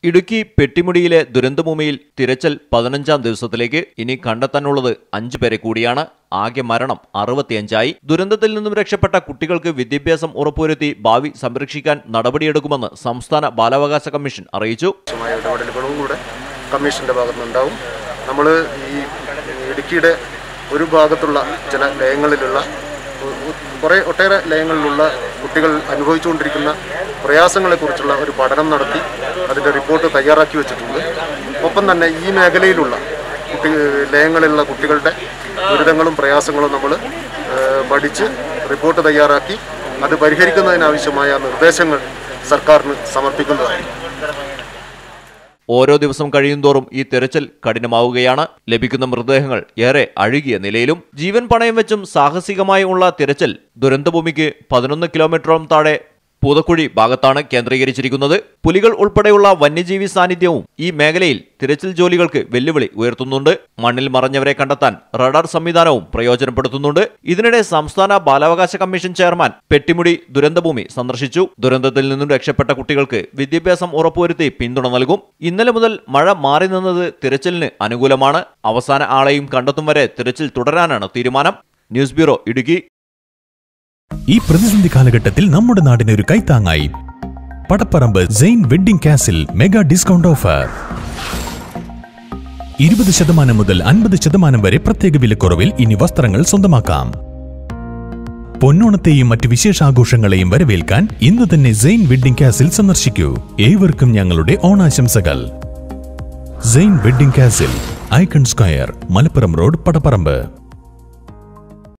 ഇടുക്കി പെട്ടിമുടിയിലെ ദുരന്തഭൂമിയിൽ തിരച്ചിൽ പതിനഞ്ചാം ദിവസത്തിലേക്ക് ഇനി കണ്ടെത്താനുള്ളത് അഞ്ചു പേരെ കൂടിയാണ് ആകെ മരണം അറുപത്തിയഞ്ചായി ദുരന്തത്തിൽ നിന്നും രക്ഷപ്പെട്ട കുട്ടികൾക്ക് വിദ്യാഭ്യാസം ഉറപ്പുവരുത്തി ഭാവി സംരക്ഷിക്കാൻ നടപടിയെടുക്കുമെന്ന് സംസ്ഥാന ബാലാവകാശ കമ്മീഷൻ അറിയിച്ചു ആവശ്യമായ ഇടപെടലുകളും കൂടെ കമ്മീഷന്റെ ഭാഗത്തുനിന്നുണ്ടാവും നമ്മൾ ഈ ഇടുക്കിയുടെ ഒരു ഭാഗത്തുള്ള ചില ലയങ്ങളിലുള്ള കുറേ ഒട്ടേറെ ലയങ്ങളിലുള്ള കുട്ടികൾ അനുഭവിച്ചുകൊണ്ടിരിക്കുന്ന പ്രയാസങ്ങളെക്കുറിച്ചുള്ള ഒരു പഠനം നടത്തി അതിൻ്റെ റിപ്പോർട്ട് തയ്യാറാക്കി വെച്ചിട്ടുണ്ട് ഒപ്പം തന്നെ ഈ മേഖലയിലുള്ള കുട്ടി ലയങ്ങളിലുള്ള കുട്ടികളുടെ ദുരിതങ്ങളും പ്രയാസങ്ങളും നമ്മൾ പഠിച്ച് റിപ്പോർട്ട് തയ്യാറാക്കി അത് പരിഹരിക്കുന്നതിനാവശ്യമായ നിർദ്ദേശങ്ങൾ സർക്കാരിന് സമർപ്പിക്കുന്നതായിരിക്കും ഓരോ ദിവസം കഴിയുന്തോറും ഈ തെരച്ചിൽ കഠിനമാവുകയാണ് ലഭിക്കുന്ന മൃതദേഹങ്ങൾ ഏറെ അഴുകിയ നിലയിലും ജീവൻ പണയം വെച്ചും സാഹസികമായി ഉള്ള തിരച്ചിൽ ദുരന്തഭൂമിക്ക് പതിനൊന്ന് കിലോമീറ്ററോളം താഴെ പൂതക്കുഴി ഭാഗത്താണ് കേന്ദ്രീകരിച്ചിരിക്കുന്നത് പുലികൾ ഉൾപ്പെടെയുള്ള വന്യജീവി സാന്നിധ്യവും ഈ മേഖലയിൽ തിരച്ചിൽ ജോലികൾക്ക് വെല്ലുവിളി ഉയർത്തുന്നുണ്ട് മണ്ണിൽ മറഞ്ഞവരെ കണ്ടെത്താൻ റഡാർ സംവിധാനവും പ്രയോജനപ്പെടുത്തുന്നുണ്ട് ഇതിനിടെ സംസ്ഥാന ബാലാവകാശ കമ്മീഷൻ ചെയർമാൻ പെട്ടിമുടി ദുരന്തഭൂമി സന്ദർശിച്ചു ദുരന്തത്തിൽ നിന്നും രക്ഷപ്പെട്ട കുട്ടികൾക്ക് വിദ്യാഭ്യാസം ഉറപ്പുവരുത്തി പിന്തുണ നൽകും ഇന്നലെ മുതൽ മഴ മാറി നിന്നത് തിരച്ചിലിന് അനുകൂലമാണ് അവസാന ആളെയും കണ്ടെത്തും വരെ തിരച്ചിൽ തുടരാനാണ് തീരുമാനം ന്യൂസ് ബ്യൂറോ ഇടുക്കി ഈ പ്രതിസന്ധി കാലഘട്ടത്തിൽ നമ്മുടെ നാടിന് ഒരു കൈത്താങ്ങായി Padapparamba Zain wedding castle mega discount offer ഇരുപത് ശതമാനം മുതൽ അൻപത് ശതമാനം വരെ പ്രത്യേക വിലക്കുറവിൽ ഇനി വസ്ത്രങ്ങൾ സ്വന്തമാക്കാം പൊന്നോണത്തെയും മറ്റ് വിശേഷാഘോഷങ്ങളെയും വരവേൽക്കാൻ ഇന്ന് തന്നെ സെയിൻ വെഡ്ഡിംഗ് കാസിൽ സന്ദർശിക്കൂ ഏവർക്കും ഞങ്ങളുടെ ഓണാശംസകൾ Zain wedding castle icon square Malappuram road Padapparamba